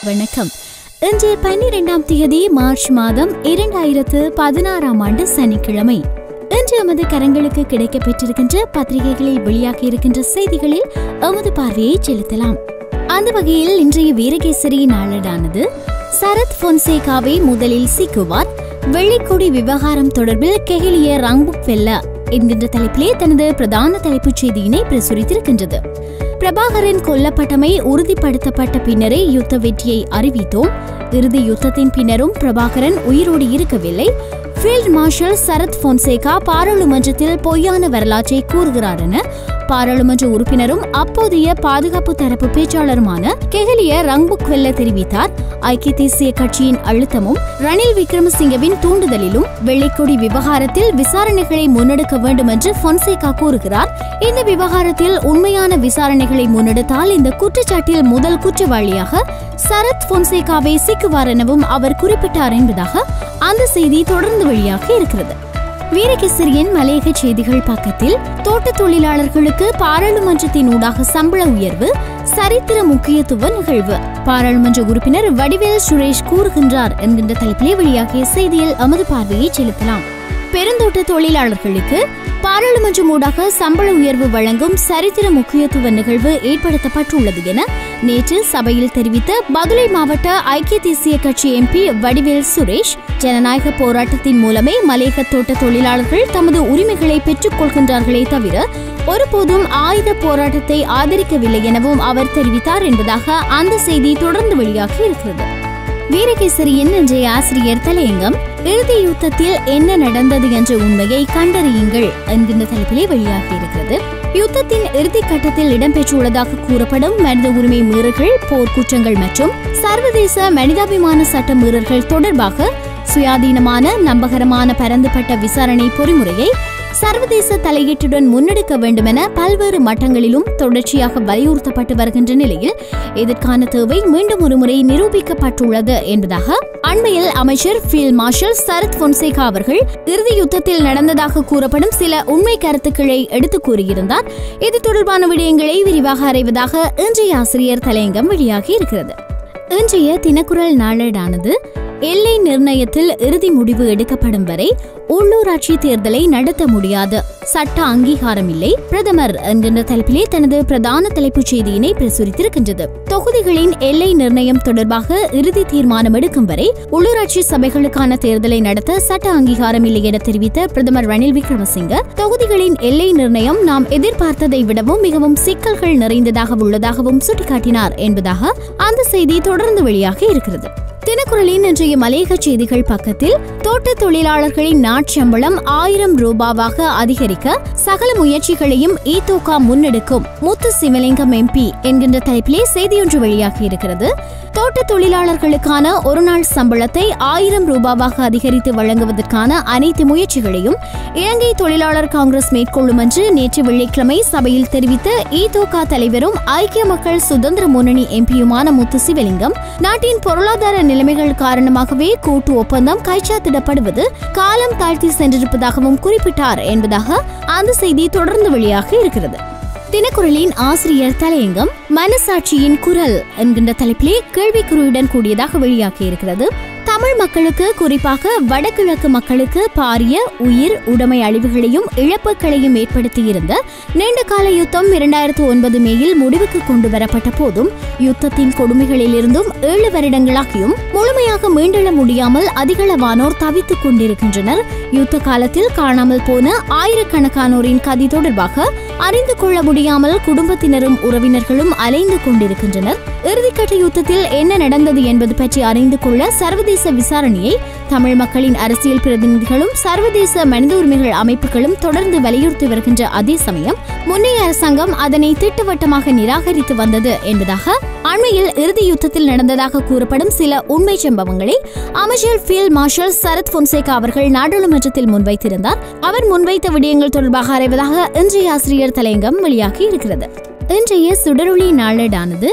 வணக்கம் இன்று பன்னிரெண்டாம் தேதி மார்ச் மாதம் இரண்டாயிரத்து பதினாறாம் ஆண்டு சனிக்கிழமை இன்று எமது கரங்களுக்கு கிடைக்கப் பெற்றிருக்கின்ற பத்திரிகைகளில் வெளியாகி இருக்கின்ற செய்திகளில் எமது பார்வையை செலுத்தலாம் அந்த வகையில் இன்றைய வீரகேசரி நாளேடானது சரத் பொன்சேகாவை முதலில் சிக்குவார் வெள்ளிக்கொடி விவகாரம் தொடர்பில் கெஹிலிய ரங்புக் வெல்ல என்கின்ற தலைப்பிலே தனது பிரதான தலைப்புச் செய்தியினை பிரசுரித்திருக்கின்றது பிரபாகரன் கொல்லப்பட்டமை உறுதிப்படுத்தப்பட்ட பின்னரே யுத்த வெற்றியை அறிவித்தோம் இறுதி யுத்தத்தின் பின்னரும் பிரபாகரன் உயிரோடு இருக்கவில்லை ஃபீல்ட் மார்ஷல் சரத் பொன்சேகா பாராளுமன்றத்தில் பொய்யான வரலாற்றை கூறுகிறார் என பாராளுமன்ற உறுப்பினரும் அப்போதைய பாதுகாப்பு தரப்பு பேச்சாளருமான கெஹலிய ரங்புக் வெல்ல தெரிவித்தார் ஐக்கிய தேசிய கட்சியின் அழுத்தமும் ரணில் விக்ரமசிங்கவின் தூண்டுதலிலும் வெள்ளைக்கொடி விவகாரத்தில் விசாரணைகளை முன்னெடுக்க வேண்டும் என்று பொன்சேகா கூறுகிறார் இந்த விவகாரத்தில் உண்மையான விசாரணைகளை முன்னெடுத்தால் இந்த குற்றச்சாட்டில் முதல் குற்றவாளியாக சரத் பொன்சேகாவை சிக்குவார் எனவும் அவர் குறிப்பிட்டார் என்பதாக அந்த செய்தி தொடர்ந்து வெளியாக இருக்கிறது வீரகேசரியின் மலையக செய்திகள் பக்கத்தில் தோட்ட தொழிலாளர்களுக்கு பாராளுமன்றத்தின் ஊடாக சம்பள உயர்வு சரித்திர முக்கியத்துவ நிகழ்வு பாராளுமன்ற உறுப்பினர் வடிவேல் சுரேஷ் கூறுகின்றார் என்கின்ற தலைப்பிலே வெளியாகிய செய்தியில் அமது பார்வையை செலுத்தலாம் பெருந்தோட்ட தொழிலாளர்களுக்கு பாராளுமன்றம் ஊடாக சம்பள உயர்வு வழங்கும் சரித்திர முக்கியத்துவ நிகழ்வு ஏற்படுத்தப்பட்டுள்ளது என நேற்று சபையில் தெரிவித்த பதுளை மாவட்ட ஐக்கிய தேசிய கட்சி எம்பி வடிவேல் சுரேஷ் ஜனநாயக போராட்டத்தின் மூலமே மலையக தோட்ட தொழிலாளர்கள் தமது உரிமைகளை பெற்றுக் கொள்கின்றார்களே தவிர ஒருபோதும் ஆயுத போராட்டத்தை ஆதரிக்கவில்லை எனவும் அவர் தெரிவித்தார் என்பதாக அந்த செய்தி தொடர்ந்து வெளியாகி இருக்கிறது வீரகேசரியின் இன்றைய ஆசிரியர் தலையங்கம் இறுதி யுத்தத்தில் என்ன நடந்தது என்ற உண்மையை கண்டறியுங்கள் என்கின்ற தலைப்பிலே வெளியாகி இருக்கிறது யுத்தத்தின் இறுதி கட்டத்தில் இடம்பெற்றுள்ளதாக கூறப்படும் மனித உரிமை மீறல்கள் போர்க்குற்றங்கள் மற்றும் சர்வதேச மனிதாபிமான சட்ட மீறல்கள் தொடர்பாக சுயாதீனமான நம்பகரமான பரந்துபட்ட விசாரணை பொறிமுறையை சர்வதேச தலையீட்டுடன் முன்னெடுக்க வேண்டும் என பல்வேறு மட்டங்களிலும் தொடர்ச்சியாக வலியுறுத்தப்பட்டு வருகின்ற நிலையில் இதற்கான தேவை மீண்டும் ஒருமுறை நிரூபிக்கப்பட்டுள்ளது என்பதாக அண்மையில் அமைச்சர் ஃபீல்ட் மார்ஷல் சரத் பொன்சேகா அவர்கள் இறுதி யுத்தத்தில் நடந்ததாக கூறப்படும் சில உண்மை கருத்துக்களை எடுத்து கூறியிருந்தார் இது தொடர்பான விடயங்களை விரிவாக அறிவதாக இன்றைய ஆசிரியர் தலையங்கம் வெளியாகி இருக்கிறது இன்றைய தினக்குரல் நாளேடானது எல்லை நிர்ணயத்தில் இறுதி முடிவு எடுக்கப்படும் வரை உள்ளூராட்சி தேர்தலை நடத்த முடியாது சட்ட அங்கீகாரம் இல்லை பிரதமர் என்கின்ற தலைப்பிலே தனது பிரதான தலைப்புச் செய்தியினை பிரசுரித்திருக்கின்றது தொகுதிகளின் எல்லை நிர்ணயம் தொடர்பாக இறுதி தீர்மானம் எடுக்கும் வரை உள்ளூராட்சி சபைகளுக்கான தேர்தலை நடத்த சட்ட அங்கீகாரம் இல்லை என தெரிவித்த பிரதமர் ரணில் விக்ரமசிங்க தொகுதிகளின் எல்லை நிர்ணயம் நாம் எதிர்பார்த்ததை விடவும் மிகவும் சிக்கல்கள் நிறைந்ததாக உள்ளதாகவும் சுட்டிக்காட்டினார் என்பதாக அந்த செய்தி தொடர்ந்து வெளியாக இருக்கிறது தினக்குரலின் இன்றைய மலையக செய்திகள் பக்கத்தில் தோட்ட தொழிலாளர்களின் நாட்சம்பளம் ஆயிரம் ரூபாவாக அதிகரிக்க சகல முயற்சிகளையும் ஈதோகா முன்னெடுக்கும் முத்து சிவலிங்கம் எம்பி என்கின்ற தலைப்பிலே செய்தியொன்று வெளியாகி இருக்கிறது தோட்ட தொழிலாளர்களுக்கான ஒரு நாள் சம்பளத்தை ஆயிரம் ரூபாவாக அதிகரித்து வழங்குவதற்கான அனைத்து முயற்சிகளையும் இலங்கை தொழிலாளர் காங்கிரஸ் மேற்கொள்ளும் என்று நேற்று வெள்ளிக்கிழமை சபையில் தெரிவித்த ஈதோகா தலைவரும் ஐக்கிய மக்கள் சுதந்திர முன்னணி எம்பியுமான முத்து சிவலிங்கம் நாட்டின் பொருளாதார நிலைமைகள் காரணமாகவே கூட்டு ஒப்பந்தம் கைச்சாத்திடப்படுவது காலம் தாழ்த்தி சென்றிருப்பதாகவும் குறிப்பிட்டார் என்பதாக அந்த செய்தி தொடர்ந்து வெளியாக இருக்கிறது தினக்குரலின் ஆசிரியர் தலையங்கம் மனசாட்சியின் குரல் என்கின்ற தலைப்பிலே கேள்விக்குறியுடன் கூடியதாக வெளியாகி இருக்கிறது தமிழ் மக்களுக்கு குறிப்பாக வடகிழக்கு மக்களுக்கு பாரிய உயிர் உடைமை அழிவுகளையும் இழப்புகளையும் ஏற்படுத்தியிருந்த நீண்டகால யுத்தம் இரண்டாயிரத்து ஒன்பது மேயில் முடிவுக்கு கொண்டு வரப்பட்ட போதும் யுத்தத்தின் கொடுமைகளிலிருந்தும் ஏழு வருடங்களாகியும் முழுமையாக மீண்டெழ முடியாமல் அதிகளவானோர் தவித்துக் கொண்டிருக்கின்றனர் யுத்த காலத்தில் காணாமல் போன ஆயிரக்கணக்கானோரின் கதி தொடர்பாக அறிந்து கொள்ள முடியாமல் குடும்பத்தினரும் உறவினர்களும் அலைந்து கொண்டிருக்கின்றனர் இறுதிக்கட்ட யுத்தத்தில் என்ன நடந்தது என்பது பற்றி அறிந்து கொள்ள சர்வதேச விசாரணையை தமிழ் மக்களின் அரசியல் பிரதிநிதிகளும் சர்வதேச மனித உரிமைகள் அமைப்புகளும் தொடர்ந்து வலியுறுத்தி வருகின்ற அதே சமயம் முன்னைய அரசாங்கம் அதனை திட்டவட்டமாக நிராகரித்து வந்தது என்பதாக அண்மையில் இறுதி யுத்தத்தில் நடந்ததாக கூறப்படும் சில உண்மை சம்பவங்களை அமைச்சர் ஃபீல்ட் மார்ஷல் சரத் பொன்சேகா அவர்கள் நாடாளுமன்றத்தில் முன்வைத்திருந்தார் அவர் முன்வைத்த விடயங்கள் தொடர்பாக அறிவதாக இன்றைய ஆசிரியர் தலையங்கம் வெளியாகி இருக்கிறது இன்றைய சுடரொளி நாளேடானது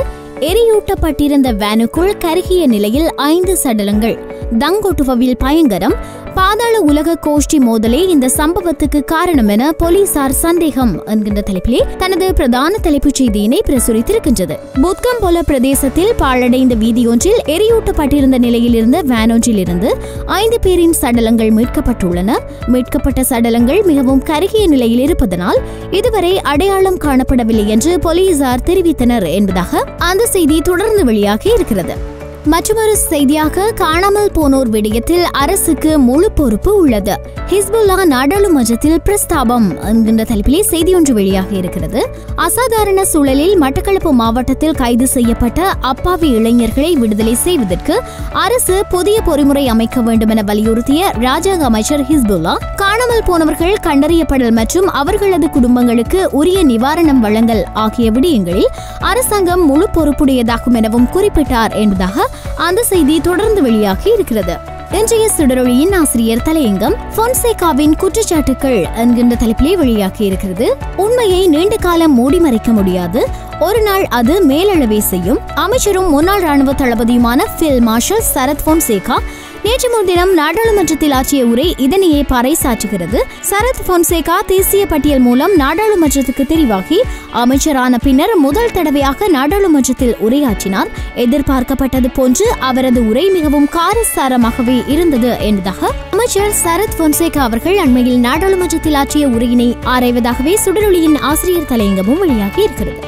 எரியூட்டப்பட்டிருந்த வேனுக்குள் கருகிய நிலையில் ஐந்து சடலங்கள் தங்கொட்டுவவில் பயங்கரம் பாதாள உலக கோஷ்டி மோதலே இந்த சம்பவத்துக்கு காரணம் என போலீசார் சந்தேகம் என்கின்ற தலைப்பிலே தனது பிரதான தலைப்புச் செய்தியினை பிரசுரித்திருக்கின்றது புத்கம் போல பிரதேசத்தில் பாழடைந்த வீதியொன்றில் எரியூட்டப்பட்டிருந்த நிலையில் இருந்த வேனொன்றில் இருந்து ஐந்து பேரின் சடலங்கள் மீட்கப்பட்டுள்ளன மீட்கப்பட்ட சடலங்கள் மிகவும் கருகிய நிலையில் இருப்பதனால் இதுவரை அடையாளம் காணப்படவில்லை என்று போலீசார் தெரிவித்தனர் என்பதாக அந்த செய்தி தொடர்ந்து வெளியாகி இருக்கிறது மற்றொரு செய்தியாக காணாமல் போனோர் விடயத்தில் அரசுக்கு முழு பொறுப்பு உள்ளது ஹிஸ்புல்லா நாடாளுமன்றத்தில் பிரஸ்தாபம் என்கின்ற தலைப்பிலே செய்தி ஒன்று வெளியாக இருக்கிறது அசாதாரண சூழலில் மட்டக்களப்பு மாவட்டத்தில் கைது செய்யப்பட்ட அப்பாவி இளைஞர்களை விடுதலை செய்வதற்கு அரசு புதிய பொறிமுறை அமைக்க வேண்டும் என வலியுறுத்திய ராஜாங்க அமைச்சர் ஹிஸ்புல்லா காணாமல் போனவர்கள் கண்டறியப்படல் மற்றும் அவர்களது குடும்பங்களுக்கு உரிய நிவாரணம் வழங்கல் ஆகிய விடயங்களில் அரசாங்கம் முழு பொறுப்புடையதாகும் எனவும் குறிப்பிட்டார் என்பதாக அந்த செய்தி தொடர்ந்து வெளியாகி இருக்கிறது இன்றைய சுடரொளியின் ஆசிரியர் தலையங்கம் பொன்சேகாவின் குற்றச்சாட்டுகள் என்கின்ற தலைப்பிலே வெளியாகி இருக்கிறது உண்மையை நீண்ட காலம் மூடி மறைக்க முடியாது ஒரு நாள் அது மேலளவே செய்யும் அமைச்சரும் முன்னாள் ராணுவ தளபதியுமான பில் மார்ஷல் சரத் பொன்சேகா நேற்று முன்தினம் நாடாளுமன்றத்தில் ஆற்றிய உரை இதனையே பறைசாற்றுகிறது சரத் பொன்சேகா தேசிய பட்டியல் மூலம் நாடாளுமன்றத்துக்கு தெரிவாகி அமைச்சரான பின்னர் முதல் தடவையாக நாடாளுமன்றத்தில் உரையாற்றினார் எதிர்பார்க்கப்பட்டது போன்று அவரது உரை மிகவும் காரசாரமாகவே இருந்தது என்பதாக அமைச்சர் சரத் பொன்சேகா அவர்கள் அண்மையில் நாடாளுமன்றத்தில் ஆற்றிய உரையினை ஆராய்வதாகவே சுடரொளியின் ஆசிரியர் தலையங்கமும் வெளியாகி இருக்கிறது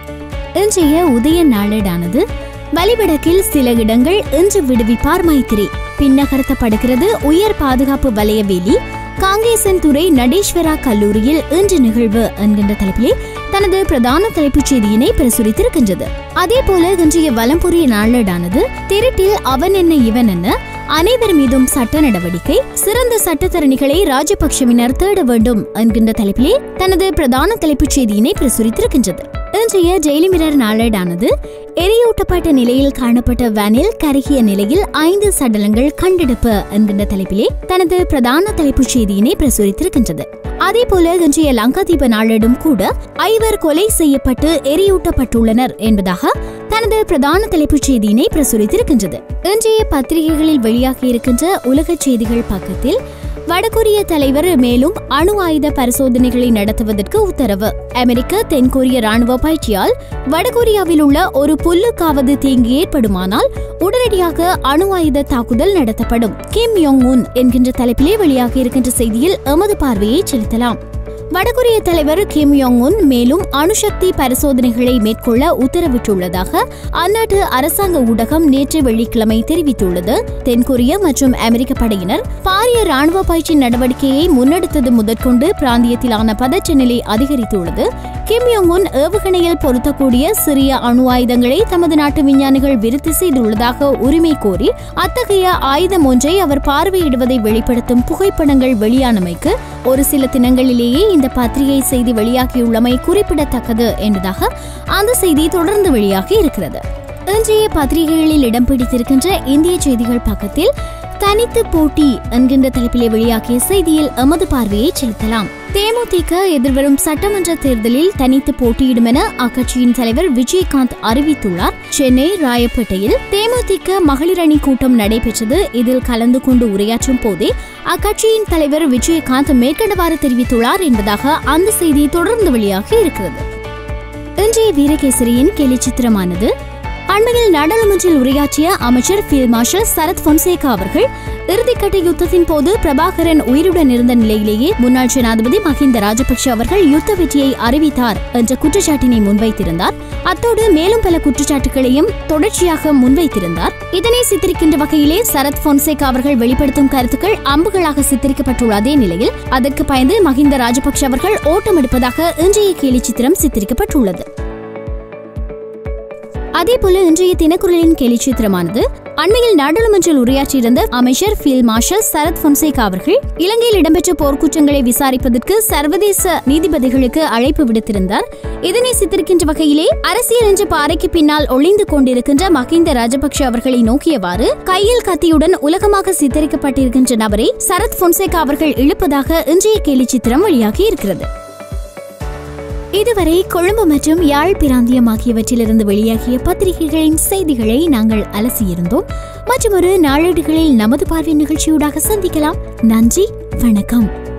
இன்றைய உதய நாளேடானது வலிவடக்கில் சில இடங்கள் இன்று விடுவிப்பார் மைத்திரி பின்னகர்த்தப்படுகிறது உயர் பாதுகாப்பு வலய வேலி காங்கேசன் துறை நடேஸ்வரா கல்லூரியில் இன்று நிகழ்வு என்கின்ற தலைப்பிலே தனது பிரதான தலைப்புச் செய்தியினை பிரசுரித்திருக்கின்றது அதே போல இன்றைய வலம்புரிய நாளேடானது திருட்டில் அவன் என்ன இவன் என்ன அனைவர் மீதும் சட்ட நடவடிக்கை சிறந்த சட்டத்தரணிகளை ராஜபக்ஷவினர் தேட வேண்டும் என்கின்ற தலைப்பிலே தனது பிரதான தலைப்புச் செய்தியினை பிரசுரித்திருக்கின்றது இன்றைய டெய்லி மிரர் நாளேடானது எரியூட்டப்பட்ட நிலையில் காணப்பட்ட வேனில் கருகிய நிலையில் ஐந்து சடலங்கள் கண்டெடுப்பு என்கின்ற தலைப்பிலே தனது பிரதான தலைப்புச் செய்தியினை பிரசுரித்திருக்கின்றது அதே போல இன்றைய லங்காதீப நாளேடும் கூட ஐவர் கொலை செய்யப்பட்டு எரியூட்டப்பட்டுள்ளனர் என்பதாக தனது பிரதான தலைப்புச் செய்தியினை பிரசுரித்திருக்கின்றது இன்றைய பத்திரிகைகளில் வெளியாகி இருக்கின்ற உலக செய்திகள் பக்கத்தில் வடகொரிய தலைவர் மேலும் அணு ஆயுத பரிசோதனைகளை நடத்துவதற்கு உத்தரவு அமெரிக்க தென்கொரிய ராணுவ பயிற்சியால் வடகொரியாவில் உள்ள ஒரு புல்லுக்காவது தீங்கு ஏற்படுமானால் உடனடியாக அணு ஆயுத தாக்குதல் நடத்தப்படும் கிம் யோங் உன் என்கின்ற தலைப்பிலே வெளியாகி இருக்கின்ற செய்தியில் எமது பார்வையை செலுத்தலாம் வடகொரிய தலைவர் கிம் யோங் உன் மேலும் அணுசக்தி பரிசோதனைகளை மேற்கொள்ள உத்தரவிட்டுள்ளதாக அந்நாட்டு அரசாங்க ஊடகம் நேற்று வெள்ளிக்கிழமை தெரிவித்துள்ளது தென்கொரிய மற்றும் அமெரிக்க படையினர் பாரிய ராணுவ பயிற்சி நடவடிக்கையை முன்னெடுத்தது முதற்கொண்டு பிராந்தியத்திலான பதற்ற நிலை அதிகரித்துள்ளது கிம் யோங் உன் ஏவுகணையில் பொருத்தக்கூடிய சிறிய அணு ஆயுதங்களை தமது நாட்டு விஞ்ஞானிகள் விருத்தி செய்துள்ளதாக உரிமை கோரி அத்தகைய ஆயுதம் ஒன்றை அவர் பார்வையிடுவதை வெளிப்படுத்தும் புகைப்படங்கள் வெளியானமைக்கு ஒரு சில தினங்களிலேயே இந்த பத்திரிகை செய்தி வெளியாகியுள்ளமை குறிப்பிடத்தக்கது என்பதாக அந்த செய்தி தொடர்ந்து வெளியாகி இருக்கிறது இன்றைய பத்திரிகைகளில் இடம் பிடித்திருக்கின்ற இந்திய செய்திகள் பக்கத்தில் தனித்து போட்டி என்கின்ற தலைப்பிலே வெளியாகிய செய்தியில் எமது பார்வையை செலுத்தலாம் தேமுதிக எதிர்வரும் சட்டமன்ற தேர்தலில் தனித்து போட்டியிடும் என அக்கட்சியின் தலைவர் விஜயகாந்த் அறிவித்துள்ளார் சென்னை ராயப்பேட்டையில் தேமுதிக மகளிர் அணி கூட்டம் நடைபெற்றது இதில் கலந்து கொண்டு உரையாற்றும் போதே அக்கட்சியின் தலைவர் விஜயகாந்த் மேற்கண்டவாறு தெரிவித்துள்ளார் என்பதாக அந்த செய்தி தொடர்ந்து வெளியாகி இருக்கிறது இன்றைய வீரகேசரியின் கேலி சித்திரமானது அண்மையில் நாடாளுமன்றில் உரையாற்றிய அமைச்சர் ஃபீல்ட் மார்ஷல் சரத் பொன்சேகா அவர்கள் இறுதிக்கட்ட யுத்தத்தின் போது பிரபாகரன் உயிருடன் இருந்த நிலையிலேயே முன்னாள் ஜனாதிபதி மஹிந்த ராஜபக்ஷ அவர்கள் யுத்த வெற்றியை அறிவித்தார் என்ற குற்றச்சாட்டினை முன்வைத்திருந்தார் அத்தோடு மேலும் பல குற்றச்சாட்டுகளையும் தொடர்ச்சியாக முன்வைத்திருந்தார் இதனை சித்தரிக்கின்ற வகையிலே சரத் பொன்சேகா அவர்கள் வெளிப்படுத்தும் கருத்துக்கள் அம்புகளாக சித்தரிக்கப்பட்டுள்ள அதே நிலையில் அதற்கு பயந்து மஹிந்த ராஜபக்ஷ அவர்கள் ஓட்டம் எடுப்பதாக இன்றைய கேலி சித்திரம் சித்தரிக்கப்பட்டுள்ளது அதேபோல இன்றைய தினக்குரலின் கேலி சித்திரமானது அண்மையில் நாடாளுமன்றில் உரையாற்றியிருந்த அமைச்சர் ஃபீல்ட் மார்ஷல் சரத் பொன்சேகா அவர்கள் இலங்கையில் இடம்பெற்ற போர்க்குற்றங்களை விசாரிப்பதற்கு சர்வதேச நீதிபதிகளுக்கு அழைப்பு விடுத்திருந்தார் இதனை சித்தரிக்கின்ற வகையிலே அரசியல் என்ற பாறைக்கு பின்னால் ஒளிந்து கொண்டிருக்கின்ற மஹிந்த ராஜபக்ஷ அவர்களை நோக்கியவாறு கையில் கத்தியுடன் உலகமாக சித்தரிக்கப்பட்டிருக்கின்ற நபரை சரத் பொன்சேகா அவர்கள் இழுப்பதாக இன்றைய கேலி சித்திரம் வெளியாகி இருக்கிறது இதுவரை கொழும்பு மற்றும் யாழ் பிராந்தியம் ஆகியவற்றிலிருந்து வெளியாகிய பத்திரிகைகளின் செய்திகளை நாங்கள் அலசியிருந்தோம் மற்றும் ஒரு நாளேடுகளில் நமது பார்வை நிகழ்ச்சியூடாக சந்திக்கலாம் நன்றி வணக்கம்